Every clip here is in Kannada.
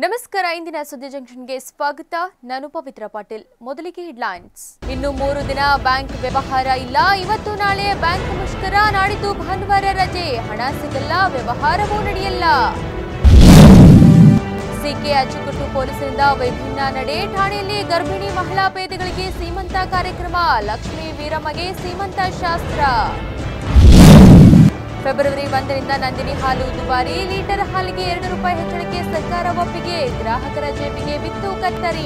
ನಮಸ್ಕಾರ ಇಂದಿನ ಸುದ್ದಿ ಜಂಕ್ಷನ್ಗೆ ಸ್ವಾಗತ ನಾನು ಪವಿತ್ರ ಪಾಟೀಲ್ ಮೊದಲಿಗೆ ಹೆಡ್ಲೈನ್ಸ್ ಇನ್ನು ಮೂರು ದಿನ ಬ್ಯಾಂಕ್ ವ್ಯವಹಾರ ಇಲ್ಲ ಇವತ್ತು ನಾಳೆ ಬ್ಯಾಂಕ್ ಮುಷ್ಕರ ನಾಡಿದ್ದು ಭಾನುವಾರ ರಜೆ ಹಣ ಸಿಗಲ್ಲ ವ್ಯವಹಾರವೂ ನಡೆಯಲ್ಲ ಸಿಕೆ ಅಚ್ಚುಕಟ್ಟು ಪೊಲೀಸರಿಂದ ವಿಭಿನ್ನ ನಡೆ ಠಾಣೆಯಲ್ಲಿ ಗರ್ಭಿಣಿ ಮಹಿಳಾ ಪೇದೆಗಳಿಗೆ ಸೀಮಂತ ಕಾರ್ಯಕ್ರಮ ಲಕ್ಷ್ಮೀ ವೀರಮ್ಮಗೆ ಸೀಮಂತ ಶಾಸ್ತ್ರ ಫೆಬ್ರವರಿ ಒಂದರಿಂದ ನಂದಿನಿ ಹಾಲು ದುಬಾರಿ ಲೀಟರ್ ಹಾಲಿಗೆ ಎರಡು ರೂಪಾಯಿ ಹೆಚ್ಚಳಕ್ಕೆ ಸರ್ಕಾರ ಒಪ್ಪಿಗೆ ಗ್ರಾಹಕರ ಜೇಬಿಗೆ ಬಿತ್ತು ಕತ್ತರಿ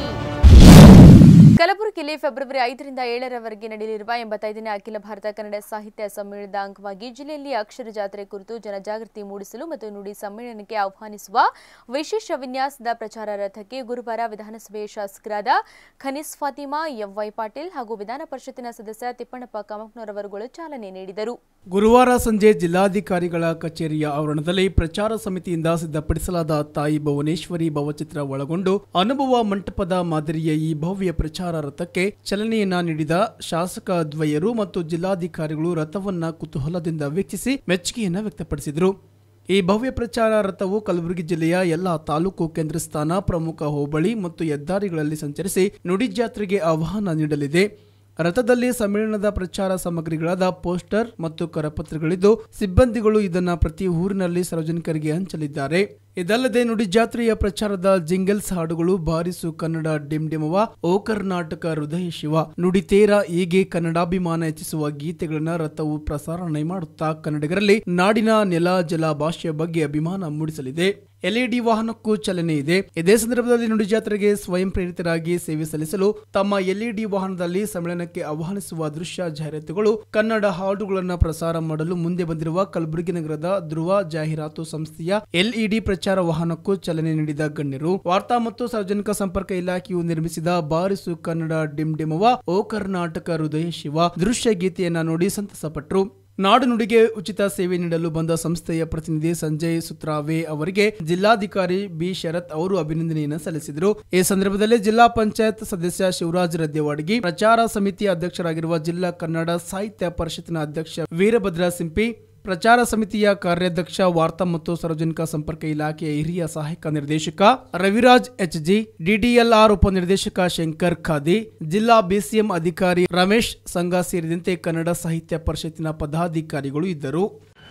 ಕಲಬುರಗಿಯಲ್ಲಿ ಫೆಬ್ರವರಿ ಐದರಿಂದ ಏಳರವರೆಗೆ ನಡೆಯಲಿರುವ ಎಂಬತ್ತೈದನೇ ಅಖಿಲ ಭಾರತ ಕನ್ನಡ ಸಾಹಿತ್ಯ ಸಮ್ಮೇಳನದ ಅಂಗವಾಗಿ ಜಿಲ್ಲೆಯಲ್ಲಿ ಅಕ್ಷರ ಜಾತ್ರೆ ಕುರಿತು ಜನಜಾಗೃತಿ ಮೂಡಿಸಲು ಮತ್ತು ನುಡಿ ಸಮ್ಮೇಳನಕ್ಕೆ ಆಹ್ವಾನಿಸುವ ವಿಶೇಷ ವಿನ್ಯಾಸದ ಪ್ರಚಾರ ರಥಕ್ಕೆ ಗುರುವಾರ ವಿಧಾನಸಭೆ ಶಾಸಕರಾದ ಖನೀಸ್ ಫಾತಿಮಾ ಎಂವೈ ಪಾಟೀಲ್ ಹಾಗೂ ವಿಧಾನ ಪರಿಷತ್ತಿನ ಸದಸ್ಯ ತಿಪ್ಪಣ್ಣಪ್ಪ ಕಮಕ್ನವರವರುಗಳು ಚಾಲನೆ ನೀಡಿದರು ಗುರುವಾರ ಸಂಜೆ ಜಿಲ್ಲಾಧಿಕಾರಿಗಳ ಕಚೇರಿಯ ಆವರಣದಲ್ಲಿ ಪ್ರಚಾರ ಸಮಿತಿಯಿಂದ ಸಿದ್ಧಪಡಿಸಲಾದ ತಾಯಿ ಭುವನೇಶ್ವರಿ ಭಾವಚಿತ್ರ ಒಳಗೊಂಡು ಅನುಭವ ಮಂಟಪದ ಮಾದರಿಯ ಈ ಭವ್ಯ ಪ್ರಚಾರ ರಥಕ್ಕೆ ಚಾಲನೆಯನ್ನ ನೀಡಿದ ಶಾಸಕ ದ್ವಯರು ಮತ್ತು ಜಿಲ್ಲಾಧಿಕಾರಿಗಳು ರಥವನ್ನ ಕುತೂಹಲದಿಂದ ವೀಕ್ಷಿಸಿ ಮೆಚ್ಚುಗೆಯನ್ನ ವ್ಯಕ್ತಪಡಿಸಿದರು ಈ ಭವ್ಯ ಪ್ರಚಾರ ರಥವು ಕಲಬುರಗಿ ಜಿಲ್ಲೆಯ ಎಲ್ಲ ತಾಲೂಕು ಕೇಂದ್ರ ಸ್ಥಾನ ಪ್ರಮುಖ ಹೋಬಳಿ ಮತ್ತು ಹೆದ್ದಾರಿಗಳಲ್ಲಿ ಸಂಚರಿಸಿ ನುಡಿ ಜಾತ್ರೆಗೆ ಆಹ್ವಾನ ನೀಡಲಿದೆ ರಥದಲ್ಲಿ ಸಮ್ಮೇಳನದ ಪ್ರಚಾರ ಸಾಮಗ್ರಿಗಳಾದ ಪೋಸ್ಟರ್ ಮತ್ತು ಕರಪತ್ರಗಳಿದ್ದು ಸಿಬ್ಬಂದಿಗಳು ಇದನ್ನ ಪ್ರತಿ ಊರಿನಲ್ಲಿ ಸಾರ್ವಜನಿಕರಿಗೆ ಹಂಚಲಿದ್ದಾರೆ ಇದಲ್ಲದೆ ನುಡಿ ಜಾತ್ರೆಯ ಪ್ರಚಾರದ ಜಿಂಗಲ್ಸ್ ಹಾಡುಗಳು ಬಾರಿಸು ಕನ್ನಡ ಡಿಮ್ಡಿಮವ ಓ ಕರ್ನಾಟಕ ಹೃದಯ ಶಿವ ನುಡಿತೇರ ಹೀಗೆ ಕನ್ನಡಾಭಿಮಾನ ಹೆಚ್ಚಿಸುವ ಗೀತೆಗಳನ್ನ ರಥವು ಪ್ರಸಾರಣೆ ಮಾಡುತ್ತಾ ಕನ್ನಡಿಗರಲ್ಲಿ ನಾಡಿನ ನೆಲ ಜಲ ಭಾಷೆಯ ಬಗ್ಗೆ ಅಭಿಮಾನ ಮೂಡಿಸಲಿದೆ ಎಲ್ಇಡಿ ವಾಹನಕ್ಕೂ ಚಾಲನೆ ಇದೆ ಇದೇ ಸಂದರ್ಭದಲ್ಲಿ ನುಡಿ ಜಾತ್ರೆಗೆ ಸ್ವಯಂ ಪ್ರೇರಿತರಾಗಿ ಸೇವೆ ಸಲ್ಲಿಸಲು ತಮ್ಮ ಎಲ್ಇಡಿ ವಾಹನದಲ್ಲಿ ಸಮ್ಮೇಳನಕ್ಕೆ ಆಹ್ವಾನಿಸುವ ದೃಶ್ಯ ಜಾಹೀರಾತುಗಳು ಕನ್ನಡ ಹಾಡುಗಳನ್ನು ಪ್ರಸಾರ ಮಾಡಲು ಮುಂದೆ ಬಂದಿರುವ ಕಲಬುರಗಿ ನಗರದ ಧ್ರುವ ಜಾಹೀರಾತು ಸಂಸ್ಥೆಯ ಎಲ್ಇಡಿ ಪ್ರಚಾರ ವಾಹನಕ್ಕೂ ಚಾಲನೆ ನೀಡಿದ ಗಣ್ಯರು ವಾರ್ತಾ ಮತ್ತು ಸಾರ್ವಜನಿಕ ಸಂಪರ್ಕ ಇಲಾಖೆಯು ನಿರ್ಮಿಸಿದ ಬಾರಿಸು ಕನ್ನಡ ಡಿಮ್ ಡಿಮವ ಓ ಕರ್ನಾಟಕ ಹೃದಯ ಶಿವ ದೃಶ್ಯ ಗೀತೆಯನ್ನ ನೋಡಿ ಸಂತಸಪಟ್ಟರು ನಾಡು ನುಡಿಗೆ ಉಚಿತ ಸೇವೆ ನೀಡಲು ಬಂದ ಸಂಸ್ಥೆಯ ಪ್ರತಿನಿಧಿ ಸಂಜಯ್ ಸುತ್ರಾವೆ ಅವರಿಗೆ ಜಿಲ್ಲಾಧಿಕಾರಿ ಬಿ ಶರತ್ ಅವರು ಅಭಿನಂದನೆಯನ್ನು ಸಲ್ಲಿಸಿದರು ಈ ಸಂದರ್ಭದಲ್ಲಿ ಜಿಲ್ಲಾ ಪಂಚಾಯತ್ ಸದಸ್ಯ ಶಿವರಾಜ್ ರದ್ದೆವಾಡಗಿ ಪ್ರಚಾರ ಸಮಿತಿ ಅಧ್ಯಕ್ಷರಾಗಿರುವ ಜಿಲ್ಲಾ ಕನ್ನಡ ಸಾಹಿತ್ಯ ಪರಿಷತ್ತಿನ ಅಧ್ಯಕ್ಷ ವೀರಭದ್ರ ಸಿಂಪಿ ಪ್ರಚಾರ ಸಮಿತಿಯ ಕಾರ್ಯಾಧ್ಯಕ್ಷ ವಾರ್ತಾ ಮತ್ತು ಸಾರ್ವಜನಿಕ ಸಂಪರ್ಕ ಇಲಾಖೆಯ ಹಿರಿಯ ಸಹಾಯಕ ನಿರ್ದೇಶಕ ರವಿರಾಜ್ ಎಚ್ ಜಿ ಡಿಡಿಎಲ್ಆರ್ ಉಪನಿರ್ದೇಶಕ ಶಂಕರ್ ಖಾದಿ ಜಿಲ್ಲಾ ಬಿಸಿಎಂ ಅಧಿಕಾರಿ ರಮೇಶ್ ಸಂಘ ಸೇರಿದಂತೆ ಕನ್ನಡ ಸಾಹಿತ್ಯ ಪರಿಷತ್ತಿನ ಪದಾಧಿಕಾರಿಗಳು ಇದ್ದರು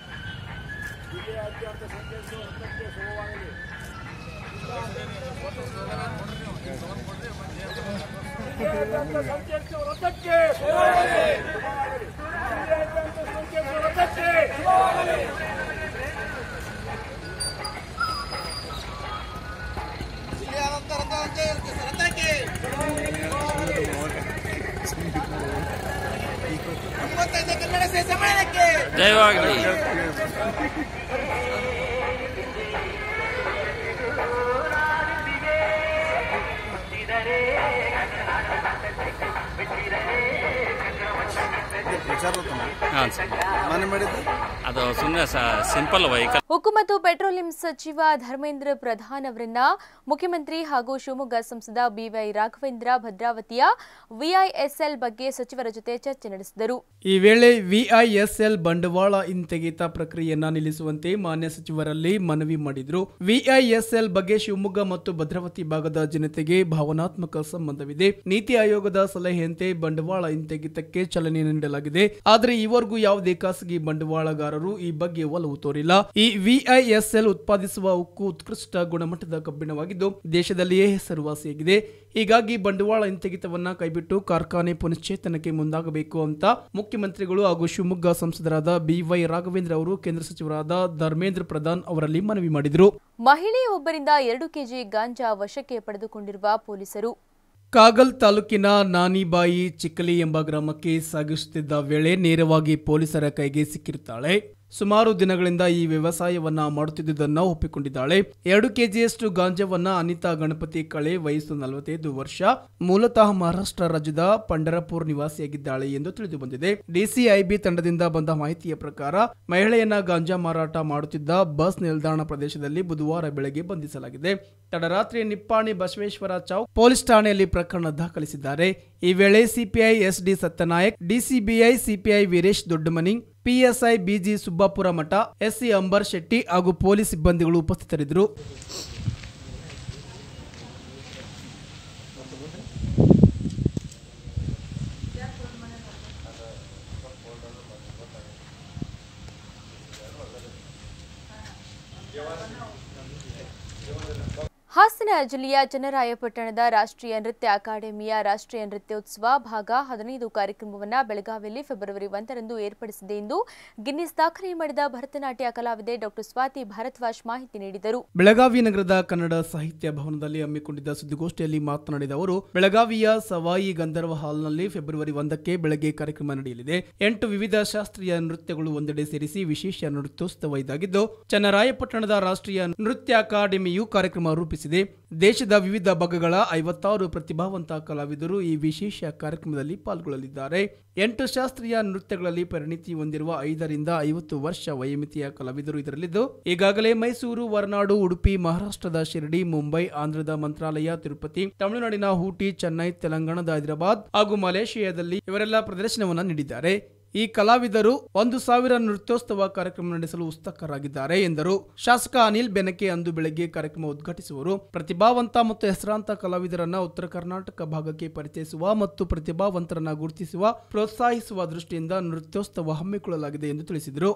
ಜಯವಾಗಲಿ ಹಾಂ ಸರ್ ಮನೆ ಮಾಡಿದ್ದು ಅದು ಸುಮ್ಮನೆ ಸಿಂಪಲ್ ವೆಹಿಕಲ್ ಉಕ್ಕು ಮತ್ತು ಪೆಟ್ರೋಲಿಯಂ ಸಚಿವ ಧರ್ಮೇಂದ್ರ ಪ್ರಧಾನ್ ಅವರನ್ನ ಮುಖ್ಯಮಂತ್ರಿ ಹಾಗೂ ಶಿವಮೊಗ್ಗ ಸಂಸದ ಬಿವೈ ರಾಘವೇಂದ್ರ ಭದ್ರಾವತಿಯ ವಿಐಎಸ್ಎಲ್ ಬಗ್ಗೆ ಸಚಿವರ ಜೊತೆ ಚರ್ಚೆ ನಡೆಸಿದರು ಈ ವೇಳೆ ವಿಐಎಸ್ಎಲ್ ಬಂಡವಾಳ ಹಿಂತೆಗೆತ ಪ್ರಕ್ರಿಯೆಯನ್ನ ನಿಲ್ಲಿಸುವಂತೆ ಮಾನ್ಯ ಸಚಿವರಲ್ಲಿ ಮನವಿ ಮಾಡಿದ್ರು ವಿಐಎಸ್ಎಲ್ ಬಗ್ಗೆ ಶಿವಮೊಗ್ಗ ಮತ್ತು ಭದ್ರಾವತಿ ಭಾಗದ ಜನತೆಗೆ ಭಾವನಾತ್ಮಕ ಸಂಬಂಧವಿದೆ ನೀತಿ ಆಯೋಗದ ಸಲಹೆಯಂತೆ ಬಂಡವಾಳ ಹಿಂತೆಗೆತಕ್ಕೆ ಚಾಲನೆ ನೀಡಲಾಗಿದೆ ಆದರೆ ಈವರೆಗೂ ಯಾವುದೇ ಖಾಸಗಿ ಬಂಡವಾಳಗಾರರು ಈ ಬಗ್ಗೆ ಒಲವು ತೋರಿಲ್ಲ ಈ ವಿಐಎಸ್ಎಲ್ ಉತ್ಪಾದಿಸುವ ಉಕ್ಕು ಉತ್ಕೃಷ್ಟ ಗುಣಮಟ್ಟದ ಕಬ್ಬಿಣವಾಗಿದ್ದು ದೇಶದಲ್ಲಿಯೇ ಹೆಸರುವಾಸಿಯಾಗಿದೆ ಹೀಗಾಗಿ ಬಂಡವಾಳ ಹಿಂತೆಗೆತವನ್ನ ಕೈಬಿಟ್ಟು ಕಾರ್ಖಾನೆ ಪುನಶ್ಚೇತನಕ್ಕೆ ಮುಂದಾಗಬೇಕು ಅಂತ ಮುಖ್ಯಮಂತ್ರಿಗಳು ಹಾಗೂ ಶಿವಮೊಗ್ಗ ಸಂಸದರಾದ ಬಿವೈ ರಾಘವೇಂದ್ರ ಅವರು ಕೇಂದ್ರ ಸಚಿವರಾದ ಧರ್ಮೇಂದ್ರ ಪ್ರಧಾನ್ ಅವರಲ್ಲಿ ಮನವಿ ಮಾಡಿದರು ಮಹಿಳೆಯೊಬ್ಬರಿಂದ ಎರಡು ಕೆಜಿ ಗಾಂಜಾ ವಶಕ್ಕೆ ಪಡೆದುಕೊಂಡಿರುವ ಪೊಲೀಸರು ಕಾಗಲ್ ತಾಲೂಕಿನ ನಾನಿಬಾಯಿ ಚಿಕ್ಕಲಿ ಎಂಬ ಗ್ರಾಮಕ್ಕೆ ಸಾಗಿಸುತ್ತಿದ್ದ ವೇಳೆ ನೇರವಾಗಿ ಪೊಲೀಸರ ಕೈಗೆ ಸಿಕ್ಕಿರುತ್ತಾಳೆ ಸುಮಾರು ದಿನಗಳಿಂದ ಈ ವ್ಯವಸಾಯವನ್ನ ಮಾಡುತ್ತಿದ್ದುದನ್ನ ಒಪ್ಪಿಕೊಂಡಿದ್ದಾಳೆ ಎರಡು ಕೆಜಿಯಷ್ಟು ಗಾಂಜಾವನ್ನ ಅನಿತಾ ಗಣಪತಿ ಕಳೆ ವಯಸ್ಸು ನಲವತ್ತೈದು ವರ್ಷ ಮೂಲತಃ ಮಹಾರಾಷ್ಟ್ರ ರಾಜ್ಯದ ಪಂಡರಪುರ್ ನಿವಾಸಿಯಾಗಿದ್ದಾಳೆ ಎಂದು ತಿಳಿದು ಬಂದಿದೆ ಡಿಸಿಐಬಿ ತಂಡದಿಂದ ಬಂದ ಮಾಹಿತಿಯ ಪ್ರಕಾರ ಮಹಿಳೆಯನ್ನ ಗಾಂಜಾ ಮಾರಾಟ ಮಾಡುತ್ತಿದ್ದ ಬಸ್ ನಿಲ್ದಾಣ ಪ್ರದೇಶದಲ್ಲಿ ಬುಧವಾರ ಬೆಳಗ್ಗೆ ಬಂಧಿಸಲಾಗಿದೆ ತಡರಾತ್ರಿ ನಿಪ್ಪಾಣಿ ಬಸವೇಶ್ವರ ಚೌಕ್ ಪೊಲೀಸ್ ಠಾಣೆಯಲ್ಲಿ ಪ್ರಕರಣ ದಾಖಲಿಸಿದ್ದಾರೆ ಈ ವೇಳೆ CPI SD Satyanayak DCBI CPI Veeresh Doddamani PSI BG Subbapura Math SC Ambar Shetty ಹಾಗೂ ಪೊಲೀಸ್ ಸಿಬ್ಬಂದಿಗಳು ಉಪಸ್ಥಿತರಿದ್ದರು ಹಾಸನ ಜಿಲ್ಲೆಯ ಚನ್ನರಾಯಪಟ್ಟಣದ ರಾಷ್ಟ್ರೀಯ ನೃತ್ಯ ಅಕಾಡೆಮಿಯ ರಾಷ್ಟ್ರೀಯ ನೃತ್ಯೋತ್ಸವ ಭಾಗ ಹದಿನೈದು ಕಾರ್ಯಕ್ರಮವನ್ನು ಬೆಳಗಾವಿಯಲ್ಲಿ ಫೆಬ್ರವರಿ ಒಂದರಂದು ಏರ್ಪಡಿಸಿದೆ ಎಂದು ಗಿನ್ನಿಸ್ ದಾಖಲೆ ಮಾಡಿದ ಭರತನಾಟ್ಯ ಕಲಾವಿದೆ ಡಾಕ್ಟರ್ ಸ್ವಾತಿ ಭಾರದ್ವಾಜ್ ಮಾಹಿತಿ ನೀಡಿದರು ಬೆಳಗಾವಿ ನಗರದ ಕನ್ನಡ ಸಾಹಿತ್ಯ ಭವನದಲ್ಲಿ ಹಮ್ಮಿಕೊಂಡಿದ್ದ ಸುದ್ದಿಗೋಷ್ಠಿಯಲ್ಲಿ ಮಾತನಾಡಿದ ಅವರು ಬೆಳಗಾವಿಯ ಸವಾಯಿ ಗಂಧರ್ವ ಹಾಲ್ನಲ್ಲಿ ಫೆಬ್ರವರಿ ಒಂದಕ್ಕೆ ಬೆಳಗ್ಗೆ ಕಾರ್ಯಕ್ರಮ ನಡೆಯಲಿದೆ ಎಂಟು ವಿವಿಧ ಶಾಸ್ತ್ರೀಯ ನೃತ್ಯಗಳು ಒಂದೆಡೆ ಸೇರಿಸಿ ವಿಶೇಷ ನೃತ್ಯೋತ್ಸವ ಇದಾಗಿದ್ದು ಚನ್ನರಾಯಪಟ್ಟಣದ ರಾಷ್ಟ್ರೀಯ ನೃತ್ಯ ಅಕಾಡೆಮಿಯು ಕಾರ್ಯಕ್ರಮ ರೂಪಿಸಿದೆ ದೇಶದ ವಿವಿಧ ಭಾಗಗಳ ಐವತ್ತಾರು ಪ್ರತಿಭಾವಂತ ಕಲಾವಿದರು ಈ ವಿಶೇಷ ಕಾರ್ಯಕ್ರಮದಲ್ಲಿ ಪಾಲ್ಗೊಳ್ಳಲಿದ್ದಾರೆ ಎಂಟು ಶಾಸ್ತ್ರೀಯ ನೃತ್ಯಗಳಲ್ಲಿ ಪರಿಣಿತಿ ಹೊಂದಿರುವ ಐದರಿಂದ ಐವತ್ತು ವರ್ಷ ವಯೋಮಿತಿಯ ಕಲಾವಿದರು ಇದರಲ್ಲಿದ್ದು ಈಗಾಗಲೇ ಮೈಸೂರು ಹೊರನಾಡು ಉಡುಪಿ ಮಹಾರಾಷ್ಟ್ರದ ಶಿರಡಿ ಮುಂಬೈ ಆಂಧ್ರದ ಮಂತ್ರಾಲಯ ತಿರುಪತಿ ತಮಿಳುನಾಡಿನ ಊಟಿ ಚೆನ್ನೈ ತೆಲಂಗಾಣದ ಹೈದರಾಬಾದ್ ಹಾಗೂ ಮಲೇಷಿಯಾದಲ್ಲಿ ಇವರೆಲ್ಲ ಪ್ರದರ್ಶನವನ್ನ ನೀಡಿದ್ದಾರೆ ಈ ಕಲಾವಿದರು ಒಂದು ಸಾವಿರ ನೃತ್ಯೋತ್ಸವ ಕಾರ್ಯಕ್ರಮ ನಡೆಸಲು ಉತ್ಸುಕರಾಗಿದ್ದಾರೆ ಎಂದರು ಶಾಸಕ ಅನಿಲ್ ಬೆನಕೆ ಅಂದು ಬೆಳಗ್ಗೆ ಕಾರ್ಯಕ್ರಮ ಉದ್ಘಾಟಿಸುವರು ಪ್ರತಿಭಾವಂತ ಮತ್ತು ಹೆಸರಾಂತ ಕಲಾವಿದರನ್ನ ಉತ್ತರ ಕರ್ನಾಟಕ ಭಾಗಕ್ಕೆ ಪರಿಚಯಿಸುವ ಮತ್ತು ಪ್ರತಿಭಾವಂತರನ್ನ ಗುರುತಿಸುವ ಪ್ರೋತ್ಸಾಹಿಸುವ ದೃಷ್ಟಿಯಿಂದ ನೃತ್ಯೋತ್ಸವ ಹಮ್ಮಿಕೊಳ್ಳಲಾಗಿದೆ ಎಂದು ತಿಳಿಸಿದರು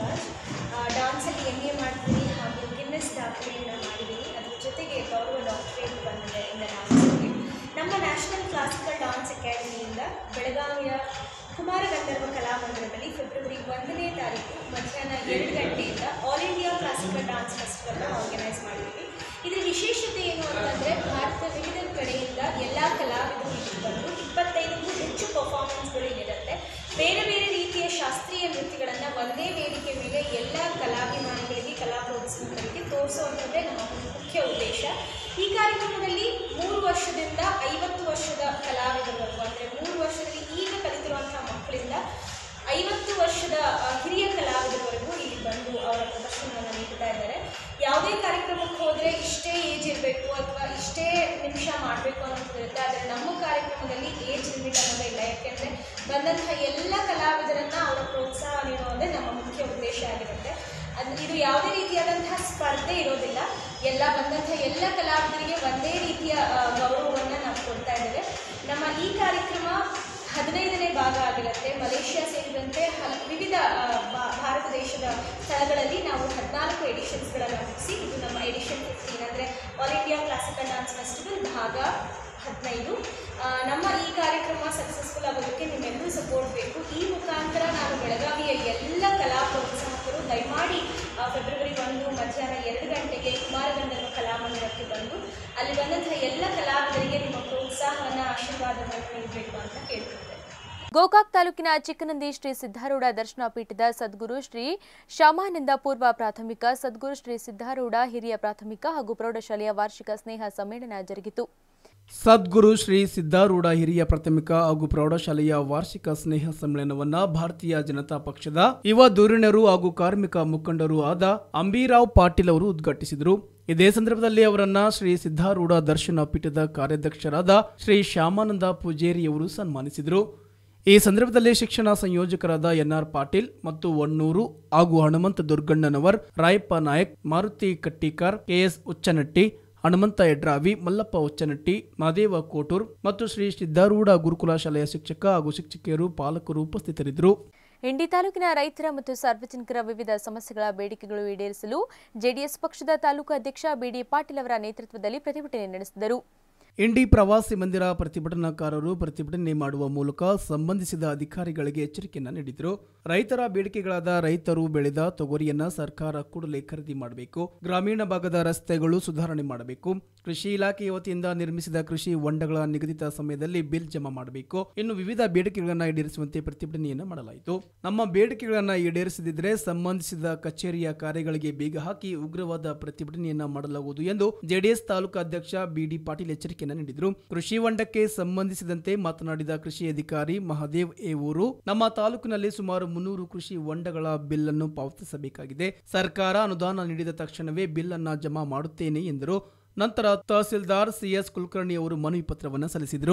ಡಾನ್ಸಲ್ಲಿ ಎಮ್ ಎ ಮಾಡ್ತೀನಿ ಹಾಗೂ ಗಿನ್ನೆಸ್ ದಾಖಲೆಯನ್ನು ಮಾಡಿದ್ದೀನಿ ಅದ್ರ ಜೊತೆಗೆ ಗೌರವ ಡಾಕ್ಟರೇಟ್ ಬಂದಿದೆ ಇಂದ ಡಾನ್ಸಲ್ಲಿ ನಮ್ಮ ನ್ಯಾಷನಲ್ ಕ್ಲಾಸಿಕಲ್ ಡಾನ್ಸ್ ಅಕಾಡೆಮಿಯಿಂದ ಬೆಳಗಾವಿಯ ಕುಮಾರ ಗಂಧರ್ವ ಕಲಾಮಂದಿರದಲ್ಲಿ ಫೆಬ್ರವರಿ ಒಂದನೇ ತಾರೀಕು ಮಧ್ಯಾಹ್ನ ಎರಡು ಗಂಟೆಯಿಂದ ಆಲ್ ಇಂಡಿಯಾ ಕ್ಲಾಸಿಕಲ್ ಡಾನ್ಸ್ ಫೆಸ್ಟಿವಲ್ನ ಆರ್ಗನೈಸ್ ಮಾಡಿದ್ದೀವಿ ಇದರ ವಿಶೇಷತೆ ಏನು ಅಂತಂದರೆ ಭಾರತದ ವಿವಿಧ ಕಡೆಯಿಂದ ಎಲ್ಲ ಕಲಾವಿದರು ಇಲ್ಲಿ ಬಂದು ಇಪ್ಪತ್ತೈದಕ್ಕೂ ಹೆಚ್ಚು ಪರ್ಫಾರ್ಮೆನ್ಸ್ಗಳು ಇಲ್ಲಿರುತ್ತೆ ಬೇರೆ ಬೇರೆ ರೀತಿಯ ಶಾಸ್ತ್ರೀಯ ನೃತ್ಯಗಳನ್ನು ಒಂದೇ ವೇದಿಕೆ ಮೇಲೆ ಎಲ್ಲ ಕಲಾಭಿಮಾನಿಗಳಿಗೆ ಕಲಾ ಪ್ರೋತ್ಸಾಹಕರಿಗೆ ತೋರಿಸುವಂಥದ್ದೇ ನಮ್ಮ ಮುಖ್ಯ ಉದ್ದೇಶ ಈ ಕಾರ್ಯಕ್ರಮದಲ್ಲಿ ಮೂರು ವರ್ಷದಿಂದ ಐವತ್ತು ವರ್ಷದ ಕಲಾವಿದರವರೆಗೂ ಅಂದರೆ ಮೂರು ವರ್ಷದಲ್ಲಿ ಈಗ ಕಲಿತಿರುವಂಥ ಮಕ್ಕಳಿಂದ ಐವತ್ತು ವರ್ಷದ ಆ, ಹಿರಿಯ ಕಲಾವಿದರವರೆಗೂ ಇಲ್ಲಿ ಬಂದು ಅವರ ಪ್ರದರ್ಶನವನ್ನು ನೀಡ್ತಾ ಇದ್ದಾರೆ ಯಾವುದೇ ಕಾರ್ಯಕ್ರಮಕ್ಕೆ ಹೋದರೆ ಇಷ್ಟೇ ಏಜ್ ಇರಬೇಕು ಅಥವಾ ಇಷ್ಟೇ ನಿಮಿಷ ಮಾಡಬೇಕು ಅನ್ನೋದು ಇರುತ್ತೆ ಆದರೆ ನಮ್ಮ ಕಾರ್ಯಕ್ರಮದಲ್ಲಿ ಏಜ್ ಲಿಮಿಟ್ ಅನ್ನೋದೇ ಇಲ್ಲ ಯಾಕೆಂದರೆ ಬಂದಂತಹ ಎಲ್ಲ ಕಲಾವಿದರನ್ನ ಅವರ ಪ್ರೋತ್ಸಾಹ ನೀಡುವುದೇ ನಮ್ಮ ಮುಖ್ಯ ಉದ್ದೇಶ ಆಗಿರುತ್ತೆ ಅದು ಇದು ಯಾವುದೇ ರೀತಿಯಾದಂತಹ ಸ್ಪರ್ಧೆ ಇರೋದಿಲ್ಲ ಎಲ್ಲ ಬಂದಂತಹ ಎಲ್ಲ ಕಲಾವಿದರಿಗೆ ಒಂದೇ ರೀತಿಯ ಆ, ಗೌರವವನ್ನು ನಾವು ಕೊಡ್ತಾ ಇದ್ದೇವೆ ನಮ್ಮ ಈ ಕಾರ್ಯಕ್ರಮ ಹದಿನೈದನೇ ಭಾಗ ಆಗಿರುತ್ತೆ ಮಲೇಷ್ಯಾ ಸೇರಿದಂತೆ ಹಲ ವಿವಿಧ ಆ, ಭಾ- ಭಾರತ ದೇಶದ ಸ್ಥಳಗಳಲ್ಲಿ ನಾವು ಹದಿನಾಲ್ಕು ಎಡಿಷನ್ಸ್ಗಳನ್ನು ಮುಗಿಸಿ ಇದು ನಮ್ಮ ಎಡಿಷನ್ ಫಿಫ್ಟೀನ್ ಅಂದರೆ all India classical dance festival ಭಾಗ ಹದಿನೈದು ಆ, ನಮ್ಮ ಈ ಕಾರ್ಯಕ್ರಮ ಸಕ್ಸಸ್ಫುಲ್ ಆಗೋದಕ್ಕೆ ನಿಮ್ಮೆಲ್ಲರೂ ಸಪೋರ್ಟ್ ಬೇಕು ಈ ಮುಖಾಂತರ ನಾನು ಬೆಳಗಾವಿಯ ಎಲ್ಲ ಕಲಾ ಪ್ರೋತ್ಸಾಹಕರು ದಯಮಾಡಿ ಆ, ಫೆಬ್ರವರಿ ಒಂದು ಮಧ್ಯಾಹ್ನ ಎರಡು ಗಂಟೆಗೆ ಕುಮಾರಗಂಧರ್ವ ಕಲಾಮಂದಿರಕ್ಕೆ ಬಂದು ಅಲ್ಲಿ ಬಂದಂತಹ ಎಲ್ಲ ಕಲಾವಿದರಿಗೆ ನಿಮ್ಮ ಪ್ರೋತ್ಸಾಹವನ್ನು ಆಶೀರ್ವಾದವನ್ನು ನೀಡಬೇಕು ಅಂತ ಕೇಳ್ಕೊಳ್ತೇನೆ ಗೋಕಾಕ್ ತಾಲೂಕಿನ ಚಿಕ್ಕನಂದಿ ಶ್ರೀ ಸಿದ್ದಾರೂಢ ದರ್ಶನ ಪೀಠದ ಸದ್ಗುರು ಶ್ರೀ ಶ್ಯಾಮಾನಂದ ಪೂರ್ವ ಪ್ರಾಥಮಿಕ ಸದ್ಗುರು ಶ್ರೀ ಸಿದ್ದಾರೂಢ ಹಿರಿಯ ಪ್ರಾಥಮಿಕ ಹಾಗೂ ಪ್ರೌಢಶಾಲೆಯ ವಾರ್ಷಿಕ ಸ್ನೇಹ ಸಮ್ಮೇಳನ ಜರುಗಿತು ಸದ್ಗುರು ಶ್ರೀ ಸಿದ್ದಾರೂಢ ಹಿರಿಯ ಪ್ರಾಥಮಿಕ ಹಾಗೂ ಪ್ರೌಢಶಾಲೆಯ ವಾರ್ಷಿಕ ಸ್ನೇಹ ಸಮ್ಮೇಳನವನ್ನ ಭಾರತೀಯ ಜನತಾ ಪಕ್ಷದ ಯುವ ಧುರೀಣರು ಹಾಗೂ ಕಾರ್ಮಿಕ ಮುಖಂಡರು ಆದ ಅಂಬೀರಾವ್ ಪಾಟೀಲ್ ಅವರು ಉದ್ಘಾಟಿಸಿದರು ಇದೇ ಸಂದರ್ಭದಲ್ಲಿ ಅವರನ್ನ ಶ್ರೀ ಸಿದ್ದಾರೂಢ ದರ್ಶನ ಪೀಠದ ಕಾರ್ಯಾಧ್ಯಕ್ಷರಾದ ಶ್ರೀ ಶ್ಯಾಮಾನಂದ ಪೂಜೇರಿಯವರು ಸನ್ಮಾನಿಸಿದರು ಈ ಸಂದರ್ಭದಲ್ಲಿ ಶಿಕ್ಷಣ ಸಂಯೋಜಕರಾದ ಎನ್ಆರ್ ಪಾಟೀಲ್ ಮತ್ತು ವಣ್ಣೂರು ಹಾಗೂ ಹನುಮಂತ ದುರ್ಗಣ್ಣನವರ್ ರಾಯಪ್ಪ ನಾಯಕ್ ಮಾರುತಿ ಕಟ್ಟಿಕಾರ್ ಕೆಎಸ್ ಉಚ್ಚನಟ್ಟಿ ಹನುಮಂತ ಯಡ್ರಾವಿ ಮಲ್ಲಪ್ಪ ಉಚ್ಚನಟ್ಟಿ ಮಾದೇವ ಕೋಟೂರ್ ಮತ್ತು ಶ್ರೀ ಸಿದ್ದಾರೂಢ ಗುರುಕುಲ ಶಾಲೆಯ ಶಿಕ್ಷಕ ಹಾಗೂ ಶಿಕ್ಷಕಿಯರು ಪಾಲಕರು ಉಪಸ್ಥಿತರಿದ್ದರು ಇಂಡಿ ತಾಲೂಕಿನ ರೈತರ ಮತ್ತು ಸಾರ್ವಜನಿಕರ ವಿವಿಧ ಸಮಸ್ಯೆಗಳ ಬೇಡಿಕೆಗಳು ಈಡೇರಿಸಲು ಜೆಡಿಎಸ್ ಪಕ್ಷದ ತಾಲೂಕು ಅಧ್ಯಕ್ಷ ಬಿಡಿ ಪಾಟೀಲ್ ಅವರ ನೇತೃತ್ವದಲ್ಲಿ ಪ್ರತಿಭಟನೆ ನಡೆಸಿದರು ಇಂಡಿ ಪ್ರವಾಸಿ ಮಂದಿರ ಪ್ರತಿಭಟನಾಕಾರರು ಪ್ರತಿಭಟನೆ ಮಾಡುವ ಮೂಲಕ ಸಂಬಂಧಿಸಿದ ಅಧಿಕಾರಿಗಳಿಗೆ ಎಚ್ಚರಿಕೆಯನ್ನ ನೀಡಿದರು ರೈತರ ಬೇಡಿಕೆಗಳಾದ ರೈತರು ಬೆಳೆದ ತೊಗರಿಯನ್ನ ಸರ್ಕಾರ ಕೂಡಲೇ ಖರೀದಿ ಮಾಡಬೇಕು ಗ್ರಾಮೀಣ ಭಾಗದ ರಸ್ತೆಗಳು ಸುಧಾರಣೆ ಮಾಡಬೇಕು ಕೃಷಿ ಇಲಾಖೆ ವತಿಯಿಂದ ನಿರ್ಮಿಸಿದ ಕೃಷಿ ಹೊಂಡಗಳ ನಿಗದಿತ ಸಮಯದಲ್ಲಿ ಬಿಲ್ ಜಮಾ ಮಾಡಬೇಕು ಇನ್ನು ವಿವಿಧ ಬೇಡಿಕೆಗಳನ್ನ ಈಡೇರಿಸುವಂತೆ ಪ್ರತಿಭಟನೆಯನ್ನ ಮಾಡಲಾಯಿತು ನಮ್ಮ ಬೇಡಿಕೆಗಳನ್ನ ಈಡೇರಿಸದಿದ್ದರೆ ಸಂಬಂಧಿಸಿದ ಕಚೇರಿಯ ಕಾರ್ಯಗಳಿಗೆ ಬೀಗ ಹಾಕಿ ಉಗ್ರವಾದ ಪ್ರತಿಭಟನೆಯನ್ನ ಮಾಡಲಾಗುವುದು ಎಂದು ಜೆಡಿಎಸ್ ತಾಲೂಕು ಅಧ್ಯಕ್ಷ ಬಿಡಿ ಪಾಟೀಲ್ ಎಚ್ಚರಿಕೆಯನ್ನ ನೀಡಿದರು ಕೃಷಿ ಹೊಂಡಕ್ಕೆ ಸಂಬಂಧಿಸಿದಂತೆ ಮಾತನಾಡಿದ ಕೃಷಿ ಅಧಿಕಾರಿ ಮಹಾದೇವ್ ಎ ಊರು ನಮ್ಮ ತಾಲೂಕಿನಲ್ಲಿ ಸುಮಾರು ಮುನ್ನೂರು ಕೃಷಿ ಹೊಂಡಗಳ ಬಿಲ್ ಅನ್ನು ಪಾವತಿಸಬೇಕಾಗಿದೆ ಸರ್ಕಾರ ಅನುದಾನ ನೀಡಿದ ತಕ್ಷಣವೇ ಬಿಲ್ ಅನ್ನ ಜಮಾ ಮಾಡುತ್ತೇನೆ ಎಂದರು ನಂತರ ತಹಸೀಲ್ದಾರ್ ಸಿಎಸ್ ಕುಲಕರ್ಣಿ ಅವರು ಮನವಿ ಪತ್ರವನ್ನು ಸಲ್ಲಿಸಿದರು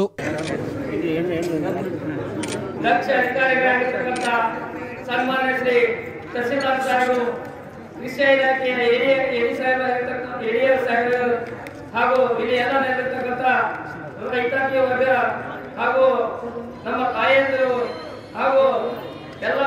ದಕ್ಷ ಅಧಿಕಾರಿಗಳಾಗಿರ್ತಕ್ಕಂಥ ಸನ್ಮಾನ್ಯ ಶ್ರೀ ತಹಸೀಲ್ದಾರ್ ಸಾಹೇಬರು ಕೃಷಿ ಇಲಾಖೆಯ ಹಿರಿಯ ಹಿರಿಯ ಸಾಹೇಬ ಹಿರಿಯ ಸಾಹೇಬರು ಹಾಗೂ ಇಲ್ಲಿ ಎಲ್ಲ ನೆಲೆರ್ತಕ್ಕಂಥ ರೈತಾಪಿ ವರ್ಗ ಹಾಗೂ ನಮ್ಮ ತಾಯಂದಿರು ಹಾಗೂ ಎಲ್ಲ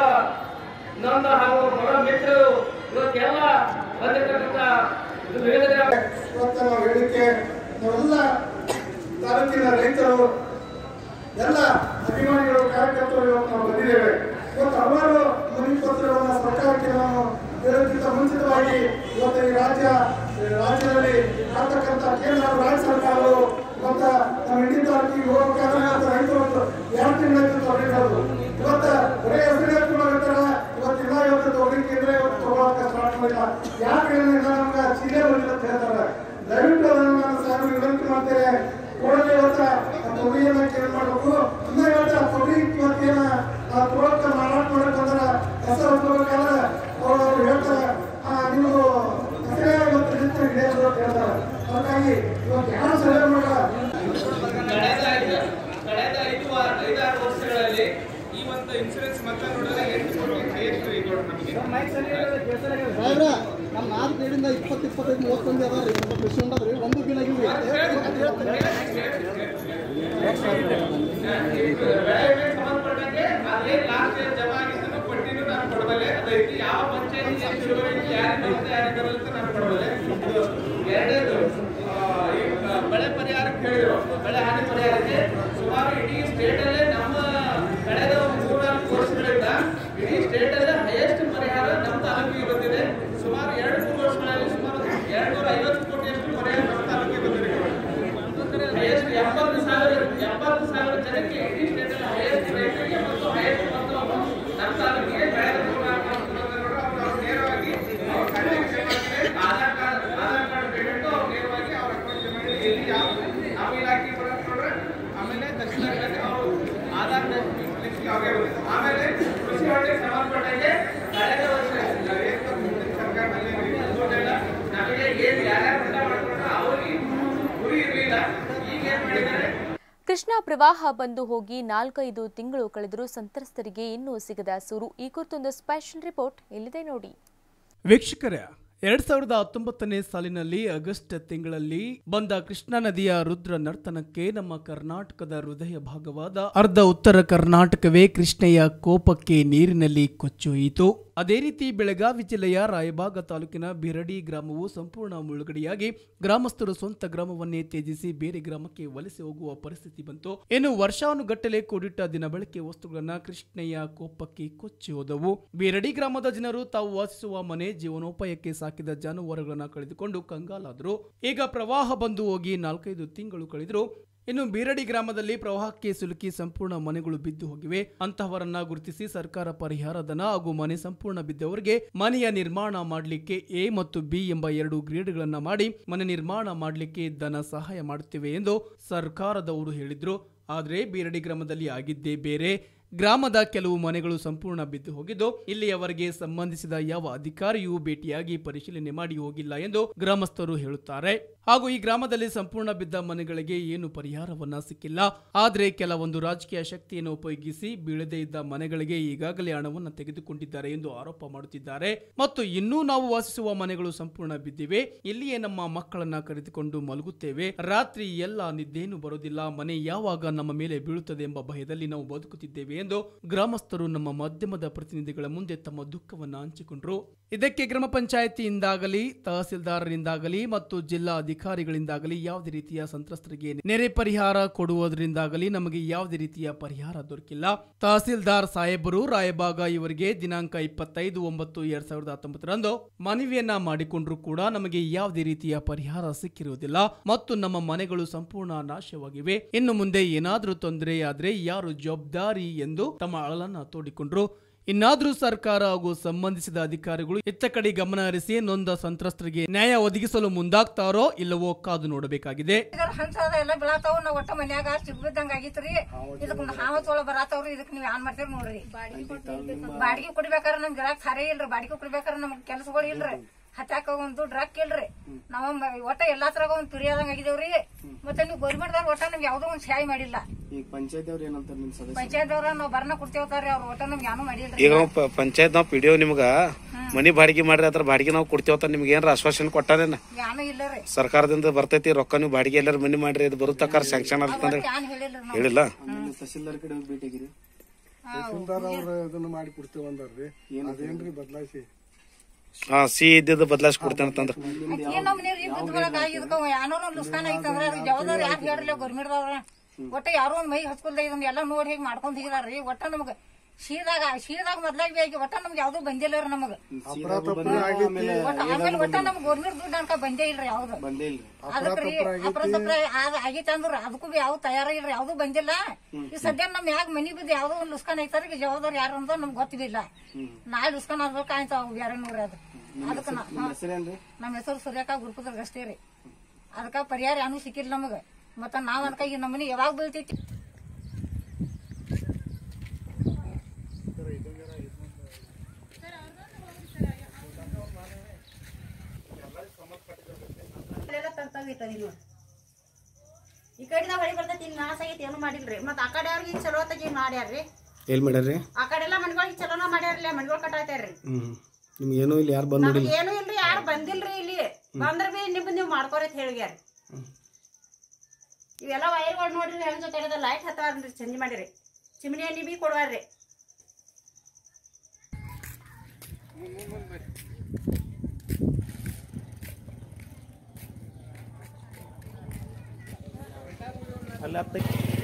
ನೊಂದ ಹಾಗೂ ಬಡ ಮಿತ್ರರು ಇವತ್ತೆಲ್ಲ ಬಂದಿರತಕ್ಕಂಥ ವಿವಿಧ ಇವತ್ತು ನಾವು ಹೇಳಿಕೆ ನಾವೆಲ್ಲ ತಾಲೂಕಿನ ರೈತರು ಎಲ್ಲ ಅಭಿಮಾನಿಗಳು ಕಾರ್ಯಕರ್ತರು ಇವತ್ತು ನಾವು ಬಂದಿದ್ದೇವೆ ಇವತ್ತು ಹಲವಾರು ಮನವಿ ಪತ್ರಗಳನ್ನು ಸರ್ಕಾರಕ್ಕೆ ನಾವು ಹೇಳೋದಕ್ಕಿಂತ ಮುಂಚಿತವಾಗಿ ಇವತ್ತು ಈ ರಾಜ್ಯ ಈ ರಾಜ್ಯದಲ್ಲಿ ಆಗ್ತಕ್ಕಂಥ ಕೇಂದ್ರ ಹಾಗೂ ರಾಜ್ಯ ಸರ್ಕಾರಗಳು ಇವತ್ತು ನಮ್ಮ ಇಂಡಿ ತಾಲೂಕಿಗೆ ಹೋಗಬೇಕಾದ್ರೆ ಇವತ್ತು ರೈತರು ಒಂದು ಎರಡು ತಿಂಗಳಿಂದ ತೊಗೊಂಡಿರೋದು ಇವತ್ತು ಬರೀ ಹೆಸರು ಹೇಳ್ಕೊಂಡೋಗಿರ್ತಾರ ಇವತ್ತಿಲ್ಲ ಇವತ್ತು ತೊಗರಿ ಕೇಂದ್ರ ಇವತ್ತು ತಗೊಳಕ್ಕೆ ಸ್ಟಾರ್ಟ್ ಮಾಡಿಲ್ಲ ಯಾಕೆ ಹೇಳಿದ್ರೆ ನಮ್ಗೆ ಚೀಲೆ ಬಂದಿಲ್ಲ ಅಂತ ಹೇಳ್ತಾರೆ ದಯವಿಟ್ಟು ಅದನ್ನು ನಾನು ಸಾಹೇಬ್ ವಿನಂತಿ ಮಾಡ್ತೇನೆ ಕೂಡಲೇ ಇವತ್ತ ತೊಗರಿಯನ್ನ ಕೇಳಿ ಮಾಡಬೇಕು ಇನ್ನ ಇವತ್ತ ತೊಗರಿ ಇವತ್ತೇನ ತಗೊಳಕ್ಕೆ ಮಾರಾಟ ಮಾಡಕ್ ಬಂದಾರ ಹೆಸರು ತಗೋಬೇಕಾದ್ರೆ ಅವ್ರು ಅವ್ರು ಹೇಳ್ತಾರೆ ಆ, ನೀವು ಹೆಸರೇ ಇವತ್ತು ನಿಂತು ಹಿಡಿಯೋದು ಅಂತ ಹೇಳ್ತಾರೆ ಹಾಗಾಗಿ ಇವತ್ತು ಯಾರು ಸಲಹೆ ಮಾಡಲ್ಲ ಕಳೆದ ಐದು ಕಳೆದ ಐದು ವಾ- ಐದಾರು ವರ್ಷಗಳಲ್ಲಿ ಈ ಒಂದು ಇನ್ಸೂರೆನ್ಸ್ ಮೊತ್ತ ನೋಡಿದ್ರೆ ಎಂಟು ಕೋಟಿ ಹೈಯೆಸ್ಟ್ ಇದು ನಮಗೆ ಸಾಹೇಬ್ರ ನಮ್ಮ ನಾಲ್ಕು ನೀರಿಂದ ಇಪ್ಪತ್ತು ಇಪ್ಪತ್ತೈದು ಮೂವತ್ತು ಮಂದಿ ಅದಾರ ರೀ ಸ್ವಲ್ಪ ಖುಷಿ ಉಂಟದ್ರಿ ಒಂದು ದಿನ ಬೆಳೆಗೆ ಸಂಬಂಧಪಟ್ಟಂಗೆ ಅದೇನ್ ಲಾಸ್ಟ್ ಇಯರ್ ಜಮಾ ಆಗಿದ್ದನ್ನು ಪಟ್ಟಿನೂ ನಾನು ಕೊಡಬಲ್ಲೆ ಅದೈತಿ ಯಾವ ಪಂಚಾಯತ್ ಎಷ್ಟು ಇಳುವರಿ ಯಾರಿಗೆ ಬರುತ್ತೆ ಯಾರಿಗೆ ಬರಲ್ಲ ಅಂತ ನಾನು ಕೊಡಬಲ್ಲೆ ಇದು ಎರಡನೇದು ಆ, ಈ ಬೆಳೆ ಪರಿಹಾರಕ್ಕೆ ಹೇಳಿದ್ರು ಬೆಳೆ ಹಾನಿ ಪರಿಹಾರಕ್ಕೆ ಸುಮಾರು ಇಡೀ ಸ್ಟೇಟ್ ಅಲ್ಲೇ ನಮ್ಮ ಕಳೆದ ಒಂದು ಮೂರ್ನಾಲ್ಕು ವರ್ಷಗಳಿಂದ ಇಡೀ ಸ್ಟೇಟ್ ಅಲ್ಲೇ ಹೈಯೆಸ್ಟ್ ಪರಿಹಾರ ನಮ್ಮ ತಾಲೂಕಿಗೆ ಬಂದಿದೆ ಸುಮಾರು ಎರಡು ಮೂರು ವರ್ಷಗಳಲ್ಲಿ ಸುಮಾರು ಎರಡು ನೂರ ಐವತ್ತು ಕೋಟಿಯಷ್ಟು ಪರಿಹಾರ ನಮ್ಮ ತಾಲೂಕಿಗೆ ಬಂದಿದೆ ಹೈಯೆಸ್ಟ್ ಎಪ್ಪತ್ತು ಸಾವಿರ ಎಪ್ಪತ್ತು ಸಾವಿರ ಜನಕ್ಕೆ ಇಡೀ ಸ್ಟೇಟ್ ಅಲ್ಲಿ ಹೈಯೆಸ್ಟ್ ರೈತರಿಗೆ ಮತ್ತು ಹೈಯೆಸ್ಟ್ ಮೊತ್ತವನ್ನು ನಮ್ಮ ತಾಲೂಕಿಗೆ ಬೆಳೆದ ನೇರವಾಗಿ ಅವ್ರ ಖಾತೆಗೆ ಜಮಾ ಮಾಡಿದ್ರೆ Aadhaar card Aadhaar card payment ಅವ್ರು ನೇರವಾಗಿ ಅವ್ರ ಅಕೌಂಟ್ ಜಮಾ ಮಾಡಿ ಎಲ್ಲಿ ಯಾವ ಯಾವ ಇಲಾಖೆ ಬರೋದು ನೋಡ್ರೆ ಆಮೇಲೆ ತಹಶೀಲ್ದಾರ್ಗಳಿಗೆ ಅವರು ಆಧಾರ್ ಲಿಸ್ಟ್ಗೆ ಅವ್ರಿಗೆ ಬರುತ್ತೆ ಆಮೇಲೆ ಕೃಷಿ ಹೊಟ್ಟೆಗೆ ಸಂಬಂಧಪಟ್ಟಂಗೆ ಕಳೆದ ವರ್ಷ ಏನು ಮುಂದಿನ ಸರ್ಕಾರದಲ್ಲಿ ಅನುದಾನ ನಮಗೆ ಏನು ಯಾರ್ಯಾರು ಊಟ ಮಾಡ್ಕೊಂಡ್ರೆ ಅವ್ರಿಗೆ ಗುರಿ ಇರಲಿಲ್ಲ ಈಗ ಏನ್ ಮಾಡಿದ್ದಾರೆ ಕೃಷ್ಣಾ ಪ್ರವಾಹ ಬಂದು ಹೋಗಿ ನಾಲ್ಕೈದು ತಿಂಗಳು ಕಳೆದರೂ ಸಂತ್ರಸ್ತರಿಗೆ ಇನ್ನೂ ಸಿಗದ ಸೂರು ಈ ಕುರಿತೊಂದು ಸ್ಪೆಷಲ್ ರಿಪೋರ್ಟ್ ಇಲ್ಲಿದೆ ನೋಡಿ ವೀಕ್ಷಕರೇ ಎರಡ್ ಸಾವಿರದ ಹತ್ತೊಂಬತ್ತನೇ ಸಾಲಿನಲ್ಲಿ ಆಗಸ್ಟ್ ತಿಂಗಳಲ್ಲಿ ಬಂದ ಕೃಷ್ಣಾ ನದಿಯ ರುದ್ರ ನರ್ತನಕ್ಕೆ ನಮ್ಮ ಕರ್ನಾಟಕದ ಹೃದಯ ಭಾಗವಾದ ಅರ್ಧ ಉತ್ತರ ಕರ್ನಾಟಕವೇ ಕೃಷ್ಣೆಯ ಕೋಪಕ್ಕೆ ನೀರಿನಲ್ಲಿ ಕೊಚ್ಚೊಯಿತು ಅದೇ ರೀತಿ ಬೆಳಗಾವಿ ಜಿಲ್ಲೆಯ ರಾಯಬಾಗ ತಾಲೂಕಿನ ಬಿರಡಿ ಗ್ರಾಮವು ಸಂಪೂರ್ಣ ಮುಳುಗಡೆಯಾಗಿ ಗ್ರಾಮಸ್ಥರು ಸ್ವಂತ ಗ್ರಾಮವನ್ನೇ ತ್ಯಜಿಸಿ ಬೇರೆ ಗ್ರಾಮಕ್ಕೆ ವಲಸೆ ಹೋಗುವ ಪರಿಸ್ಥಿತಿ ಬಂತು ಇನ್ನು ವರ್ಷಾನುಗಟ್ಟಲೆ ಕೂಡಿಟ್ಟ ದಿನ ಬಳಕೆ ವಸ್ತುಗಳನ್ನ ಕೃಷ್ಣೆಯ ಕೋಪಕ್ಕೆ ಕೊಚ್ಚಿ ಹೋದವು ಬಿರಡಿ ಗ್ರಾಮದ ಜನರು ತಾವು ವಾಸಿಸುವ ಮನೆ ಜೀವನೋಪಾಯಕ್ಕೆ ಸಾಕಿದ ಜಾನುವಾರುಗಳನ್ನ ಕಳೆದುಕೊಂಡು ಕಂಗಾಲಾದರು ಈಗ ಪ್ರವಾಹ ಬಂದು ಹೋಗಿ ನಾಲ್ಕೈದು ತಿಂಗಳು ಕಳೆದರೂ ಇನ್ನು ಬೀರಡಿ ಗ್ರಾಮದಲ್ಲಿ ಪ್ರವಾಹಕ್ಕೆ ಸಿಲುಕಿ ಸಂಪೂರ್ಣ ಮನೆಗಳು ಬಿದ್ದು ಹೋಗಿವೆ ಅಂತಹವರನ್ನ ಗುರುತಿಸಿ ಸರ್ಕಾರ ಪರಿಹಾರ ಧನ ಹಾಗೂ ಮನೆ ಸಂಪೂರ್ಣ ಬಿದ್ದವರಿಗೆ ಮನೆಯ ನಿರ್ಮಾಣ ಮಾಡಲಿಕ್ಕೆ ಎ ಮತ್ತು ಬಿ ಎಂಬ ಎರಡು ಗ್ರೇಡ್ಗಳನ್ನ ಮಾಡಿ ಮನೆ ನಿರ್ಮಾಣ ಮಾಡಲಿಕ್ಕೆ ಧನ ಸಹಾಯ ಮಾಡುತ್ತೇವೆ ಎಂದು ಸರ್ಕಾರದವರು ಹೇಳಿದ್ರು ಆದರೆ ಬೀರಡಿ ಗ್ರಾಮದಲ್ಲಿ ಆಗಿದ್ದೇ ಬೇರೆ ಗ್ರಾಮದ ಕೆಲವು ಮನೆಗಳು ಸಂಪೂರ್ಣ ಬಿದ್ದು ಹೋಗಿದ್ದು ಇಲ್ಲಿಯವರೆಗೆ ಸಂಬಂಧಿಸಿದ ಯಾವ ಅಧಿಕಾರಿಯೂ ಭೇಟಿಯಾಗಿ ಪರಿಶೀಲನೆ ಮಾಡಿ ಹೋಗಿಲ್ಲ ಎಂದು ಗ್ರಾಮಸ್ಥರು ಹೇಳುತ್ತಾರೆ ಹಾಗೂ ಈ ಗ್ರಾಮದಲ್ಲಿ ಸಂಪೂರ್ಣ ಬಿದ್ದ ಮನೆಗಳಿಗೆ ಏನು ಪರಿಹಾರವನ್ನ ಸಿಕ್ಕಿಲ್ಲ ಆದರೆ ಕೆಲವೊಂದು ರಾಜಕೀಯ ಶಕ್ತಿಯನ್ನು ಉಪಯೋಗಿಸಿ ಬೀಳದೇ ಇದ್ದ ಮನೆಗಳಿಗೆ ಈಗಾಗಲೇ ಹಣವನ್ನು ತೆಗೆದುಕೊಂಡಿದ್ದಾರೆ ಎಂದು ಆರೋಪ ಮಾಡುತ್ತಿದ್ದಾರೆ ಮತ್ತು ಇನ್ನೂ ನಾವು ವಾಸಿಸುವ ಮನೆಗಳು ಸಂಪೂರ್ಣ ಬಿದ್ದಿವೆ ಇಲ್ಲಿಯೇ ನಮ್ಮ ಮಕ್ಕಳನ್ನ ಕರೆದುಕೊಂಡು ಮಲಗುತ್ತೇವೆ ರಾತ್ರಿ ಎಲ್ಲ ನಿದ್ದೇನು ಬರೋದಿಲ್ಲ ಮನೆ ಯಾವಾಗ ನಮ್ಮ ಮೇಲೆ ಬೀಳುತ್ತದೆ ಎಂಬ ಭಯದಲ್ಲಿ ನಾವು ಬದುಕುತ್ತಿದ್ದೇವೆ ಎಂದು ಗ್ರಾಮಸ್ಥರು ನಮ್ಮ ಮಾಧ್ಯಮದ ಪ್ರತಿನಿಧಿಗಳ ಮುಂದೆ ತಮ್ಮ ದುಃಖವನ್ನು ಹಂಚಿಕೊಂಡರು ಇದಕ್ಕೆ ಗ್ರಾಮ ಪಂಚಾಯಿತಿಯಿಂದಾಗಲಿ ತಹಸೀಲ್ದಾರರಿಂದಾಗಲಿ ಮತ್ತು ಜಿಲ್ಲಾ ಅಧಿಕಾರಿಗಳಿಂದಾಗಲಿ ಯಾವುದೇ ರೀತಿಯ ಸಂತ್ರಸ್ತರಿಗೆ ನೆರೆ ಪರಿಹಾರ ಕೊಡುವುದರಿಂದಾಗಲಿ ನಮಗೆ ಯಾವುದೇ ರೀತಿಯ ಪರಿಹಾರ ದೊರಕಿಲ್ಲ ತಹಸೀಲ್ದಾರ್ ಸಾಹೇಬರು ರಾಯಬಾಗ ಇವರಿಗೆ ದಿನಾಂಕ ಇಪ್ಪತ್ತೈದು ಒಂಬತ್ತು ಎರಡ್ ಸಾವಿರದ ಹತ್ತೊಂಬತ್ತರಂದು ಮನವಿಯನ್ನ ಮಾಡಿಕೊಂಡ್ರು ಕೂಡ ನಮಗೆ ಯಾವುದೇ ರೀತಿಯ ಪರಿಹಾರ ಸಿಕ್ಕಿರುವುದಿಲ್ಲ ಮತ್ತು ನಮ್ಮ ಮನೆಗಳು ಸಂಪೂರ್ಣ ನಾಶವಾಗಿವೆ ಇನ್ನು ಮುಂದೆ ಏನಾದರೂ ತೊಂದರೆಯಾದ್ರೆ ಯಾರು ಜವಾಬ್ದಾರಿ ಎಂದು ತಮ್ಮ ಅಳಲನ್ನ ತೋಡಿಕೊಂಡ್ರು ಇನ್ನಾದ್ರೂ ಸರ್ಕಾರ ಹಾಗೂ ಸಂಬಂಧಿಸಿದ ಅಧಿಕಾರಿಗಳು ಇತ್ತ ಕಡೆ ಗಮನ ಹರಿಸಿ ನೊಂದ ಸಂತ್ರಸ್ತರಿಗೆ ನ್ಯಾಯ ಒದಗಿಸಲು ಮುಂದಾಗ್ತಾರೋ ಇಲ್ಲವೋ ಕಾದು ನೋಡಬೇಕಾಗಿದೆ ಇದರ ಹಂಚದ ಎಲ್ಲ ಬೀಳತಾವ ನಾವ್ ಒಟ್ಟ ಮನ್ಯಾಗ ಸಿಗ್ಬಿದ್ದಂಗ ಆಗಿತ್ರಿ ಇದಕ್ ಹಾವ ತೊಳ ಬರತಾವ್ರಿ ಇದಕ್ ನೀವ್ ಏನ್ ಮಾಡ್ತೀರಿ ನೋಡ್ರಿ ಬಾಡಿಗೆ ಕೊಡ್ಬೇಕಾರ ನಮ್ ಗಿರಾಕ್ ಸರಿ ಇಲ್ರಿ ಬಾಡಿಗೆ ಕೊಡ್ಬೇಕಾರ ನಮ್ಗ್ ಕೆಲ್ಸಗಳು ಇಲ್ರಿ ಹತ್ತಾಕ ಒಂದ್ ದುಡ್ಡು ರೊಕ್ಕ ಇಲ್ರಿ ನಾವ್ ಮ- ಒಟ್ಟ ಎಲ್ಲಾ ತರಗ ಒಂದ್ ಪಿರಿಯಾದಂಗ ಆಗಿದೇವ್ರಿ ಮತ್ತೆ ನೀವು ಗೌರ್ಮೆಂಟ್ದವ್ರ ಒಟ್ಟ ನಮ್ಗೆ ಯಾವ್ದೋ ಒಂದ್ ಸಹಾಯ ಮಾಡಿಲ್ಲ ಈಗ ಪಂಚಾಯತ್ ಅವ್ರು ಏನಂತಾರೆ ನಿಮ್ ಸದಸ್ಯ ಪಂಚಾಯತ್ ಅವ್ರ ನಾವ್ ಬರ್ನ ಕೊಡ್ತೇವತಾರ್ರಿ ಅವ್ರ ಒಟ್ಟ ನಮ್ಗೆ ಏನೂ ಮಾಡಿಲ್ರಿ ಈಗ ಪಂಚಾಯತ್ ನಾವು ಪಿ ಡಿ ನಿಮ್ಗ ಮನಿ ಬಾಡಿಗೆ ಮಾಡ್ರಿ ಅದ್ರ ಬಾಡಿಗೆ ನಾವು ಕೊಡ್ತೇವತ್ತ ನಿಮ್ಗೆ ಏನಾರ ಆಶ್ವಾಸನೆ ಕೊಟ್ಟಾರೇನ ಏನೂ ಇಲ್ಲರಿ ಸರ್ಕಾರದಿಂದ ಬರ್ತೈತಿ ರೊಕ್ಕ ನೀವು ಬಾಡಿಗೆ ಎಲ್ಲಾರು ಮನಿ ಮಾಡ್ರಿ ಇದು ಬರುತ್ತಕ್ಕಾರ ಸ್ಯಾಂಕ್ಷನ್ ಅಂತಂದ್ರೆ ಏನ್ ಹೇಳಿಲ್ರಿ ನಾವು ಹೇಳಿಲ್ಲ ಆಮೇಲೆ ತಹಸೀಲ್ದಾರ್ ಕಡೆ ಹೋಗಿ ಭೇಟಿಗಿರಿ ತಹಸೀಲ್ದಾರ್ ಅವ್ರ ಇದನ್ನ ಮಾಡಿ ಕೊಡ್ತೇವೆ ಅಂದಾರ್ರಿ ಅದೇನ್ರಿ ಬದಲಾಯಿಸಿ ಹಾ ಸಿಹಿ ಇದ್ದಿದ್ದು ಬದಲಾಯಿಸಿ ಕೊಡ್ತೇನೆ ಅಂತಂದ್ರ ಏನ್ ನಮ್ಮ ನೀರ್ ಈಗ ಬಿದ್ಕೊಳಕ್ ಆಗಿದ್ಕ ಯಾನೋ ಲುಸ್ಕಾನ ಐತಂದ್ರ ಅದು ಜವಾಬ್ದಾರಿ ಯಾರು ಹೇಳ್ರಲ್ಲ ಗೌರ್ಮೆಂಟ್ದವ್ರ ಒಟ್ಟ ಯಾರೋ ಒಂದ್ ಮೈ ಹಚ್ಕೊಲ್ದ ಇದನ್ನ ಎಲ್ಲ ನೋಡಿ ಹೇಗ್ ಮಾಡ್ಕೊಂಡ್ ಹೋಗಿದಾರ್ರಿ ಒಟ್ಟ ನಮಗ ಶೀದಾಗ ಶೀದಾಗ ಮೊದ್ಲಾಗಿ ಬೇಕು ಒಟ್ಟ ನಮ್ಗೆ ಯಾವ್ದು ಬಂದಿಲ್ಲ ರೀ ನಮಗ ಒಟ್ಟ ಆಮೇಲೆ ಒಟ್ಟ ನಮ್ಗೆ ಗೌರ್ಮೆಂಟ್ ದುಡ್ಡು ಅನ್ಕ ಬಂದೇ ಇಲ್ರಿ ಯಾವ್ದು ಅದಕ್ರಿ ಅಪರಸಪ್ರ ಆಗೈತೆ ಅಂದ್ರ ಅದಕ್ಕೂ ಯಾವ ತಯಾರಿಲ್ರಿ ಯಾವ್ದು ಬಂದಿಲ್ಲ ಈ ಸದ್ಯ ನಮ್ ಯಾಕೆ ಮನಿ ಬಿದ್ದು ಯಾವ್ದೋ ಒಂದ್ ಲುಸ್ಕಾನ್ ಐತಾರ ಈಗ ಜವಾಬ್ದಾರಿ ಯಾರು ಅಂತ ನಮ್ಗೆ ಗೊತ್ತಿಲ್ಲ ನಾಳೆ ಲುಸ್ಕಾನ್ ಆದ್ರೂ ಕಾಯ್ತಾವ ಬೇರೆ ನೋಡ್ರಿ ಅದು ಅದಕ್ಕ ನಾ- ಹಾ. ನಮ್ಮ ಹೆಸರು ಸೂರ್ಯಕ ಗುರುಪುತ್ರಗ ಅಷ್ಟೇ ರೀ ಅದಕ್ಕ ಪರಿಹಾರ ಏನೂ ಸಿಕ್ಕಿಲ್ಲ ನಮಗ ಮತ್ತ ನಾವ್ ಅದಕ್ಕ ಈ ನಮ್ಮನಿ ಯಾವಾಗ ಬೀಳ್ತೈತಿ ಈ ಕಡೆ ಹೊಳಿ ಬರ್ತೈತಿ ಇಲ್ಲಿ ನಾಶ ಆಗೈತಿ ಏನು ಮಾಡಿಲ್ರಿ ಮತ್ತ ಆ ಕಡೆ ಅವ್ರಿಗೆ ಚಲೋ ತಗಿ ಮಾಡ್ಯಾರ್ರಿ ಎಲ್ಲಿ ಮಾಡ್ಯಾರ್ರಿ ಆ ಕಡೆ ಎಲ್ಲ ಮನ್ಗಳಿಗೆ ಚಲೋನ ಮಾಡ್ಯಾರ್ರಿ ಮನ್ಗಳು ಕಟ್ಟಾಯ್ತಾರ್ರಿ ಹ್ಮ್ ನಿಮ್ಗೆ ಏನೋ ಇಲ್ಲಿ ಯಾರು ಬಂದ್ ನೋಡಿಲ್ಲ ನಮ್ಗೆ ಏನು ಇಲ್ರಿ ಯಾರು ಬಂದಿಲ್ರಿ ಇಲ್ಲಿ ಬಂದ್ರ ಬಿ ನಿಮ್ ನೀವು ಮಾಡ್ಕೋರಿ ಹೇಳ್ಗ್ಯಾರ ಇವೆಲ್ಲ ವೈರ್ಗಳು ನೋಡ್ರಿ ಹೆಂಗ್ ಜೊತೆ ಲೈಟ್ ಹತ್ತಾರ್ರಿ ಚಂದ ಮಾಡಿರಿ ಚಿಮಣಿ ಎಣ್ಣೆ ಬಿ ಕೊಡ್ವಾರ್ರಿ ಅಲ್ಲಿ ಹತ್ತ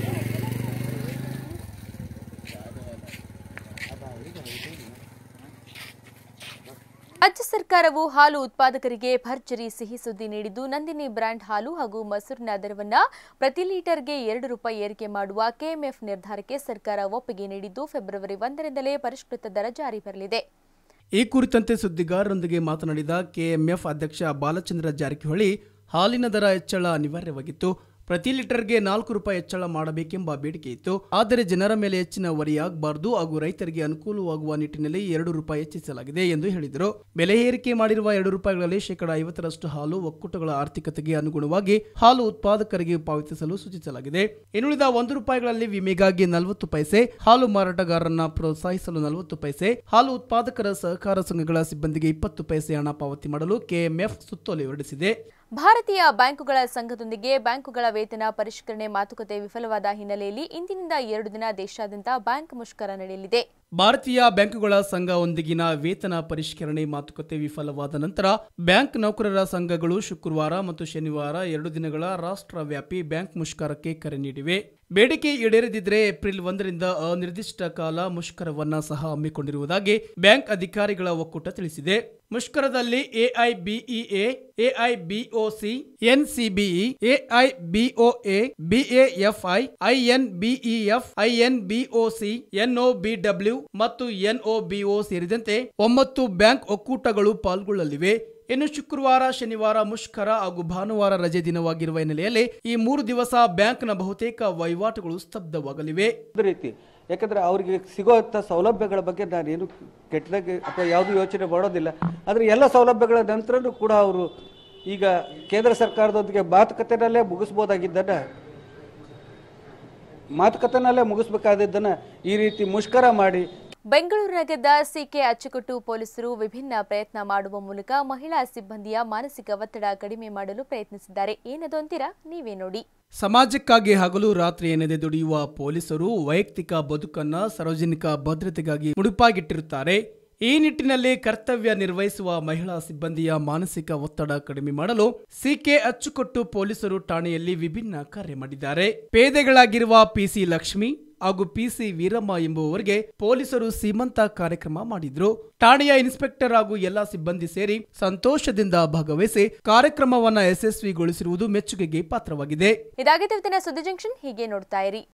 ರಾಜ್ಯ ಸರ್ಕಾರವು ಹಾಲು ಉತ್ಪಾದಕರಿಗೆ ಭರ್ಜರಿ ಸಿಹಿ ಸುದ್ದಿ ನೀಡಿದ್ದು ನಂದಿನಿ ಬ್ರ್ಯಾಂಡ್ ಹಾಲು ಹಾಗೂ ಮೊಸರಿನ ದರವನ್ನ ಪ್ರತಿ ಲೀಟರ್ಗೆ ಎರಡು ರೂಪಾಯಿ ಏರಿಕೆ ಮಾಡುವ ಕೆಎಂಎಫ್ ನಿರ್ಧಾರಕ್ಕೆ ಸರ್ಕಾರ ಒಪ್ಪಿಗೆ ನೀಡಿದ್ದು ಫೆಬ್ರವರಿ ಒಂದರಿಂದಲೇ ಪರಿಷ್ಕೃತ ದರ ಜಾರಿ ಬರಲಿದೆ ಈ ಕುರಿತಂತೆ ಸುದ್ದಿಗಾರರೊಂದಿಗೆ ಮಾತನಾಡಿದ ಕೆಎಂಎಫ್ ಅಧ್ಯಕ್ಷ ಬಾಲಚಂದ್ರ ಜಾರಕಿಹೊಳಿ ಹಾಲಿನ ದರ ಹೆಚ್ಚಳ ಅನಿವಾರ್ಯವಾಗಿತ್ತು ಪ್ರತಿ ಲೀಟರ್ಗೆ ನಾಲ್ಕು ರೂಪಾಯಿ ಹೆಚ್ಚಳ ಮಾಡಬೇಕೆಂಬ ಬೇಡಿಕೆ ಇತ್ತು ಆದರೆ ಜನರ ಮೇಲೆ ಹೆಚ್ಚಿನ ಹೊರೆಯಾಗಬಾರದು ಹಾಗೂ ರೈತರಿಗೆ ಅನುಕೂಲವಾಗುವ ನಿಟ್ಟಿನಲ್ಲಿ ಎರಡು ರೂಪಾಯಿ ಹೆಚ್ಚಿಸಲಾಗಿದೆ ಎಂದು ಹೇಳಿದರು ಬೆಲೆ ಏರಿಕೆ ಮಾಡಿರುವ ಎರಡು ರೂಪಾಯಿಗಳಲ್ಲಿ ಶೇಕಡ ಐವತ್ತರಷ್ಟು ಹಾಲು ಒಕ್ಕೂಟಗಳ ಆರ್ಥಿಕತೆಗೆ ಅನುಗುಣವಾಗಿ ಹಾಲು ಉತ್ಪಾದಕರಿಗೆ ಪಾವತಿಸಲು ಸೂಚಿಸಲಾಗಿದೆ ಇನ್ನುಳಿದ ಒಂದು ರೂಪಾಯಿಗಳಲ್ಲಿ ವಿಮೆಗಾಗಿ ನಲವತ್ತು ಪೈಸೆ ಹಾಲು ಮಾರಾಟಗಾರರನ್ನ ಪ್ರೋತ್ಸಾಹಿಸಲು ನಲವತ್ತು ಪೈಸೆ ಹಾಲು ಉತ್ಪಾದಕರ ಸಹಕಾರ ಸಂಘಗಳ ಸಿಬ್ಬಂದಿಗೆ ಇಪ್ಪತ್ತು ಪೈಸೆ ಹಣ ಪಾವತಿ ಮಾಡಲು ಕೆಎಂಎಫ್ ಸುತ್ತೋಲೆ ಹೊರಡಿಸಿದೆ ಭಾರತೀಯ ಬ್ಯಾಂಕುಗಳ ಸಂಘದೊಂದಿಗೆ ಬ್ಯಾಂಕುಗಳ ವೇತನ ಪರಿಷ್ಕರಣೆ ಮಾತುಕತೆ ವಿಫಲವಾದ ಹಿನ್ನೆಲೆಯಲ್ಲಿ ಇಂದಿನಿಂದ ಎರಡು ದಿನ ದೇಶಾದ್ಯಂತ ಬ್ಯಾಂಕ್ ಮುಷ್ಕರ ನಡೆಯಲಿದೆ ಭಾರತೀಯ ಬ್ಯಾಂಕುಗಳ ಸಂಘ ಒಂದಿಗಿನ ವೇತನ ಪರಿಷ್ಕರಣೆ ಮಾತುಕತೆ ವಿಫಲವಾದ ನಂತರ ಬ್ಯಾಂಕ್ ನೌಕರರ ಸಂಘಗಳು ಶುಕ್ರವಾರ ಮತ್ತು ಶನಿವಾರ ಎರಡು ದಿನಗಳ ರಾಷ್ಟ್ರವ್ಯಾಪಿ ಬ್ಯಾಂಕ್ ಮುಷ್ಕರಕ್ಕೆ ಕರೆ ನೀಡಿವೆ ಬೇಡಿಕೆ ಈಡೇರದಿದ್ದರೆ ಏಪ್ರಿಲ್ ಒಂದರಿಂದ ಅನಿರ್ದಿಷ್ಟ ಕಾಲ ಮುಷ್ಕರವನ್ನ ಸಹ ಹಮ್ಮಿಕೊಂಡಿರುವುದಾಗಿ ಬ್ಯಾಂಕ್ ಅಧಿಕಾರಿಗಳ ಒಕ್ಕೂಟ ತಿಳಿಸಿದೆ ಮುಷ್ಕರದಲ್ಲಿ ಎಐಬಿಇಎ ಎಐಬಿಒಸಿ ಎನ್ಸಿಬಿಇ ಎಐಬಿಒಎ ಬಿಎಎಫ್ಐ ಐಎನ್ಬಿಇಎಫ್ ಐಎನ್ಬಿಒಸಿ ಎನ್ಒಬಿಡಬ್ಲ್ಯೂ ಮತ್ತು ಎನ್ಒಬಿಒ ಸೇರಿದಂತೆ ಒಂಬತ್ತು ಬ್ಯಾಂಕ್ ಒಕ್ಕೂಟಗಳು ಪಾಲ್ಗೊಳ್ಳಲಿವೆ ಇನ್ನು ಶುಕ್ರವಾರ ಶನಿವಾರ ಮುಷ್ಕರ ಹಾಗೂ ಭಾನುವಾರ ರಜೆ ದಿನವಾಗಿರುವ ಹಿನ್ನೆಲೆಯಲ್ಲಿ ಈ ಮೂರು ದಿವಸ ಬ್ಯಾಂಕ್ನ ಬಹುತೇಕ ವಹಿವಾಟುಗಳು ಸ್ತಬ್ಧವಾಗಲಿವೆ ಅದೇ ರೀತಿ ಯಾಕಂದ್ರೆ ಅವರಿಗೆ ಸಿಗೋಂಥ ಸೌಲಭ್ಯಗಳ ಬಗ್ಗೆ ನಾನೇನು ಕೆಟ್ಟದಾಗಿ ಅಥವಾ ಯಾವುದು ಯೋಚನೆ ಮಾಡೋದಿಲ್ಲ ಆದರೆ ಎಲ್ಲ ಸೌಲಭ್ಯಗಳ ನಂತರನೂ ಕೂಡ ಅವರು ಈಗ ಕೇಂದ್ರ ಸರ್ಕಾರದೊಂದಿಗೆ ಮಾತುಕತೆನಲ್ಲೇ ಮುಗಿಸ್ಬೋದಾಗಿದ್ದನ್ನ ಮಾತುಕತೆನಲ್ಲೇ ಮುಗಿಸ್ಬೇಕಾದದ್ದನ್ನ ಈ ರೀತಿ ಮುಷ್ಕರ ಮಾಡಿ ಬೆಂಗಳೂರು ನಗರದ ಸಿಕೆ ಅಚ್ಚುಕಟ್ಟು ಪೊಲೀಸರು ವಿಭಿನ್ನ ಪ್ರಯತ್ನ ಮಾಡುವ ಮೂಲಕ ಮಹಿಳಾ ಸಿಬ್ಬಂದಿಯ ಮಾನಸಿಕ ಒತ್ತಡ ಕಡಿಮೆ ಮಾಡಲು ಪ್ರಯತ್ನಿಸಿದ್ದಾರೆ ಏನದು ಅಂತೀರಾ ನೀವೇ ನೋಡಿ ಸಮಾಜಕ್ಕಾಗಿ ಹಗಲು ರಾತ್ರಿ ಎನ್ನದೆ ದುಡಿಯುವ ಪೊಲೀಸರು ವೈಯಕ್ತಿಕ ಬದುಕನ್ನ ಸಾರ್ವಜನಿಕ ಭದ್ರತೆಗಾಗಿ ಮುಡುಪಾಗಿಟ್ಟಿರುತ್ತಾರೆ ಈ ನಿಟ್ಟಿನಲ್ಲಿ ಕರ್ತವ್ಯ ನಿರ್ವಹಿಸುವ ಮಹಿಳಾ ಸಿಬ್ಬಂದಿಯ ಮಾನಸಿಕ ಒತ್ತಡ ಕಡಿಮೆ ಮಾಡಲು ಸಿಕೆ ಅಚ್ಚುಕಟ್ಟು ಪೊಲೀಸರು ಠಾಣೆಯಲ್ಲಿ ವಿಭಿನ್ನ ಕಾರ್ಯ ಮಾಡಿದ್ದಾರೆ ಪೇದೆಗಳಾಗಿರುವ ಪಿಸಿ ಲಕ್ಷ್ಮಿ ಹಾಗೂ ಪಿಸಿ ವೀರಮ್ಮ ಎಂಬುವವರಿಗೆ ಪೊಲೀಸರು ಸೀಮಂತ ಕಾರ್ಯಕ್ರಮ ಮಾಡಿದ್ರು ಠಾಣೆಯ ಇನ್ಸ್ಪೆಕ್ಟರ್ ಹಾಗೂ ಎಲ್ಲಾ ಸಿಬ್ಬಂದಿ ಸೇರಿ ಸಂತೋಷದಿಂದ ಭಾಗವಹಿಸಿ ಕಾರ್ಯಕ್ರಮವನ್ನ ಯಶಸ್ವಿಗೊಳಿಸಿರುವುದು ಮೆಚ್ಚುಗೆಗೆ ಪಾತ್ರವಾಗಿದೆ ಇದಾಗಿತ್ತು ಇವತ್ತಿನ ಸುದ್ದಿ ಜಂಕ್ಷನ್ ಹೀಗೆ ನೋಡ್ತಾ ಇರಿ